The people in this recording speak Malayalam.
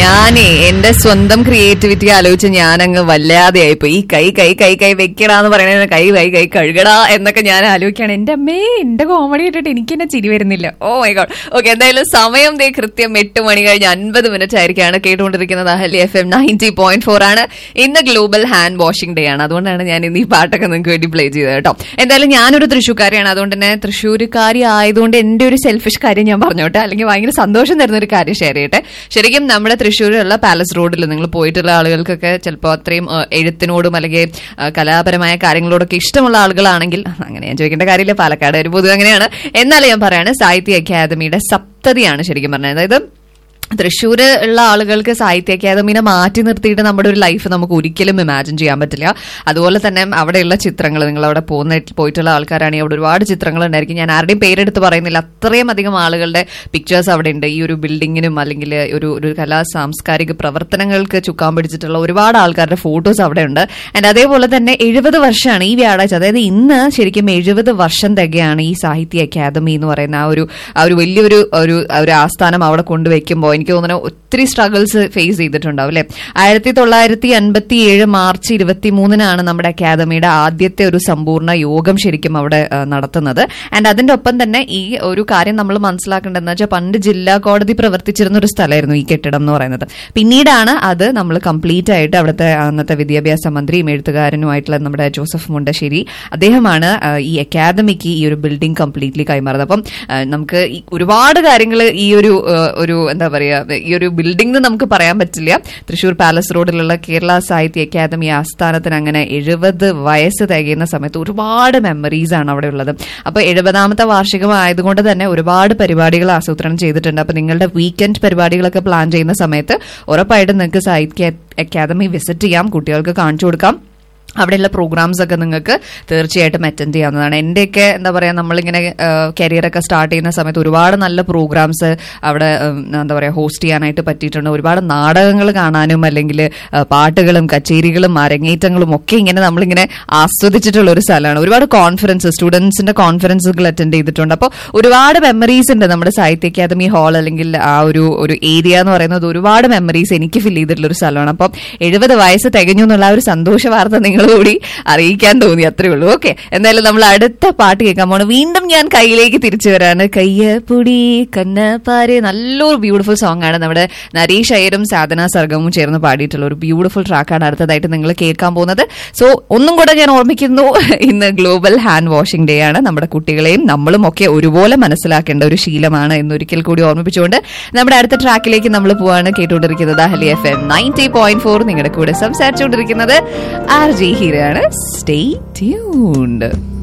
ഞാനേ എന്റെ സ്വന്തം ക്രിയേറ്റിവിറ്റി ആലോചിച്ച് ഞാൻ അങ്ങ് വല്ലാതെ ആയിപ്പോയി ഈ കൈ കൈ കൈ കൈ വെക്കടാന്ന് പറയുന്നത് കൈ കൈ കൈ കഴുകടാ എന്നൊക്കെ ഞാൻ ആലോചിക്കുകയാണ് എന്റെ അമ്മേ എന്റെ കോമഡി ഇട്ടിട്ട് എനിക്ക് തന്നെ ചിരി വരുന്നില്ല ഓ മൈ ഗോഡ് ഓക്കെ എന്തായാലും സമയം ദേ കൃത്യം എട്ട് മണി കഴിഞ്ഞ് അൻപത് മിനിറ്റ് ആയിരിക്കാണ് കേട്ടുകൊണ്ടിരിക്കുന്നത് അഹലി F M ninety point four ആണ് ഇന്ന് ഗ്ലോബൽ ഹാൻഡ് വാഷിംഗ് ഡേ ആണ് അതുകൊണ്ടാണ് ഞാൻ ഇന്ന് ഈ പാട്ടൊക്കെ നിങ്ങൾക്ക് വേണ്ടി പ്ലേ ചെയ്തത് കേട്ടോ എന്തായാലും ഞാനൊരു തൃശ്ശൂർക്കാരിയാണ് അതുകൊണ്ട് തന്നെ തൃശ്ശൂർക്കാരി ആയതുകൊണ്ട് എന്റെ ഒരു സെൽഫിഷ് കാര്യം ഞാൻ പറഞ്ഞോട്ടെ അല്ലെങ്കിൽ ഭയങ്കര സന്തോഷം തരുന്ന ഒരു കാര്യം ഷെയർ ചെയ്യട്ടെ ശരിക്കും നമ്മുടെ തൃശ്ശൂരിലുള്ള പാലസ് റോഡിൽ നിങ്ങൾ പോയിട്ടുള്ള ആളുകൾക്കൊക്കെ ചിലപ്പോൾ അത്രയും ആ, എഴുത്തിനോടും അല്ലെങ്കിൽ ആ, കലാപരമായ കാര്യങ്ങളോടൊക്കെ ഇഷ്ടമുള്ള ആളുകളാണെങ്കിൽ അങ്ങനെ ഞാൻ ചോദിക്കേണ്ട കാര്യമില്ല പാലക്കാട് ഒരു പൊതുവെ അങ്ങനെയാണ് എന്നാലും ഞാൻ പറയാണ് സാഹിത്യ അക്കാദമിയുടെ സപ്തതിയാണ് ശരിക്കും പറഞ്ഞത് അതായത് തൃശ്ശൂർ ഉള്ള ആളുകൾക്ക് സാഹിത്യ അക്കാദമിനെ മാറ്റി നിർത്തിയിട്ട് നമ്മുടെ ഒരു ലൈഫ് നമുക്ക് ഒരിക്കലും ഇമാജിൻ ചെയ്യാൻ പറ്റില്ല അതുപോലെ തന്നെ അവിടെയുള്ള ചിത്രങ്ങൾ നിങ്ങൾ അവിടെ പോകുന്ന പോയിട്ടുള്ള ആൾക്കാരാണെങ്കിൽ അവിടെ ഒരുപാട് ചിത്രങ്ങൾ ഉണ്ടായിരിക്കും ഞാൻ ആരുടെയും പേരെടുത്ത് പറയുന്നില്ല അത്രയും അധികം ആളുകളുടെ പിക്ചേഴ്സ് അവിടെ ഉണ്ട് ഈ ഒരു ബിൽഡിങ്ങിനും അല്ലെങ്കിൽ ഒരു ഒരു കലാ സാംസ്കാരിക പ്രവർത്തനങ്ങൾക്ക് ചുക്കാൻ പിടിച്ചിട്ടുള്ള ഒരുപാട് ആൾക്കാരുടെ ഫോട്ടോസ് അവിടെ ഉണ്ട് ആൻഡ് അതേപോലെ തന്നെ എഴുപത് വർഷമാണ് ഈ വ്യാഴാഴ്ച അതായത് ഇന്ന് ശരിക്കും എഴുപത് വർഷം തികയാണ് ഈ സാഹിത്യ അക്കാദമി എന്ന് പറയുന്ന ആ ഒരു ആ ഒരു വലിയൊരു ഒരു ഒരു ആസ്ഥാനം അവിടെ കൊണ്ടുവയ്ക്കുമ്പോൾ എനിക്ക് തോന്നുന്നു ഒത്തിരി സ്ട്രഗിൾസ് ഫേസ് ചെയ്തിട്ടുണ്ടാവും അല്ലെ ആയിരത്തി തൊള്ളായിരത്തി അൻപത്തി ഏഴ് മാർച്ച് ഇരുപത്തി മൂന്നിനാണ് നമ്മുടെ അക്കാദമിയുടെ ആദ്യത്തെ ഒരു സമ്പൂർണ്ണ യോഗം ശരിക്കും അവിടെ ആ, നടത്തുന്നത് ആൻഡ് അതിന്റെ ഒപ്പം തന്നെ ഈ ഒരു കാര്യം നമ്മൾ മനസ്സിലാക്കേണ്ടതെന്ന് വെച്ചാൽ പണ്ട് ജില്ലാ കോടതി പ്രവർത്തിച്ചിരുന്ന ഒരു സ്ഥലമായിരുന്നു ഈ കെട്ടിടം എന്ന് പറയുന്നത് പിന്നീടാണ് അത് നമ്മൾ കംപ്ലീറ്റ് ആയിട്ട് അവിടുത്തെ അന്നത്തെ വിദ്യാഭ്യാസ മന്ത്രിയും എഴുത്തുകാരനുമായിട്ടുള്ള നമ്മുടെ ജോസഫ് മുണ്ടശ്ശേരി അദ്ദേഹമാണ് ആ, ഈ അക്കാദമിക്ക് ഈ ഒരു ബിൽഡിംഗ് കംപ്ലീറ്റ്ലി കൈമാറുന്നത് അപ്പം ആ, നമുക്ക് ഈ ഒരുപാട് കാര്യങ്ങൾ ഈ ഒരു ആ, ഒരു എന്താ പറയാ ഈ ഒരു ബിൽഡിംഗ് നമുക്ക് പറയാൻ പറ്റില്ല തൃശൂർ പാലസ് റോഡിലുള്ള കേരള സാഹിത്യ അക്കാദമി ആസ്ഥാനത്തിന് അങ്ങനെ എഴുപത് വയസ്സ് തികയുന്ന സമയത്ത് ഒരുപാട് മെമ്മറീസ് ആണ് അവിടെ ഉള്ളത് അപ്പൊ എഴുപതാമത്തെ വാർഷികം ആയതുകൊണ്ട് തന്നെ ഒരുപാട് പരിപാടികൾ ആസൂത്രണം ചെയ്തിട്ടുണ്ട് അപ്പൊ നിങ്ങളുടെ വീക്കെൻഡ് പരിപാടികളൊക്കെ പ്ലാൻ ചെയ്യുന്ന സമയത്ത് ഉറപ്പായിട്ടും നിങ്ങൾക്ക് സാഹിത്യ അക്കാദമി വിസിറ്റ് ചെയ്യാം കുട്ടികൾക്ക് കാണിച്ചു കൊടുക്കാം അവിടെയുള്ള പ്രോഗ്രാംസ് ഒക്കെ നിങ്ങൾക്ക് തീർച്ചയായിട്ടും അറ്റൻഡ് ചെയ്യാവുന്നതാണ് എന്റെയൊക്കെ എന്താ പറയാ നമ്മളിങ്ങനെ കരിയറൊക്കെ സ്റ്റാർട്ട് ചെയ്യുന്ന സമയത്ത് ഒരുപാട് നല്ല പ്രോഗ്രാംസ് അവിടെ ഉം, എന്താ പറയാ ഹോസ്റ്റ് ചെയ്യാനായിട്ട് പറ്റിയിട്ടുണ്ട് ഒരുപാട് നാടകങ്ങൾ കാണാനും അല്ലെങ്കിൽ ആ, പാട്ടുകളും കച്ചേരികളും അരങ്ങേറ്റങ്ങളും ഒക്കെ ഇങ്ങനെ നമ്മളിങ്ങനെ ആസ്വദിച്ചിട്ടുള്ള ഒരു സ്ഥലമാണ് ഒരുപാട് കോൺഫറൻസ് സ്റ്റുഡൻസിന്റെ കോൺഫറൻസുകൾ അറ്റൻഡ് ചെയ്തിട്ടുണ്ട് അപ്പോൾ ഒരുപാട് മെമ്മറീസ് ഉണ്ട് നമ്മുടെ സാഹിത്യ അക്കാദമി ഹാൾ അല്ലെങ്കിൽ ആ ഒരു ഒരു ഏരിയ എന്ന് പറയുന്നത് ഒരുപാട് മെമ്മറീസ് എനിക്ക് ഫിൽ ചെയ്തിട്ടുള്ള ഒരു സ്ഥലമാണ് അപ്പം എഴുപത് വയസ്സ് തികഞ്ഞു എന്നുള്ള ആ ഒരു സന്തോഷ വാർത്ത നിങ്ങൾ കൂടി അറിയിക്കാൻ തോന്നി അത്രേ ഉള്ളൂ ഓക്കെ എന്തായാലും നമ്മൾ അടുത്ത പാട്ട് കേൾക്കാൻ പോണ് വീണ്ടും ഞാൻ കയ്യിലേക്ക് തിരിച്ചു വരാണ് കയ്യപ്പുടി കന്നപ്പാര് നല്ലൊരു ബ്യൂട്ടിഫുൾ സോങ് ആണ് നമ്മുടെ നരേഷ് അയ്യരും സാധന സർഗവും ചേർന്ന് പാടിയിട്ടുള്ള ഒരു ബ്യൂട്ടിഫുൾ ട്രാക്കാണ് അടുത്തതായിട്ട് നിങ്ങൾ കേൾക്കാൻ പോകുന്നത് സോ ഒന്നും കൂടെ ഞാൻ ഓർമ്മിക്കുന്നു ഇന്ന് ഗ്ലോബൽ ഹാൻഡ് വാഷിംഗ് ഡേ ആണ് നമ്മുടെ കുട്ടികളെയും നമ്മളും ഒക്കെ ഒരുപോലെ മനസ്സിലാക്കേണ്ട ഒരു ശീലമാണ് എന്നൊരിക്കൽ കൂടി ഓർമ്മിപ്പിച്ചുകൊണ്ട് നമ്മുടെ അടുത്ത ട്രാക്കിലേക്ക് നമ്മൾ പോവാണ് കേട്ടുകൊണ്ടിരിക്കുന്നത് അഹലി F M ninety point four നിങ്ങളുടെ കൂടെ സംസാരിച്ചുകൊണ്ടിരിക്കുന്നത് ആർ ജി ഹീരയാണ് സ്റ്റേ ട്യൂൺഡ്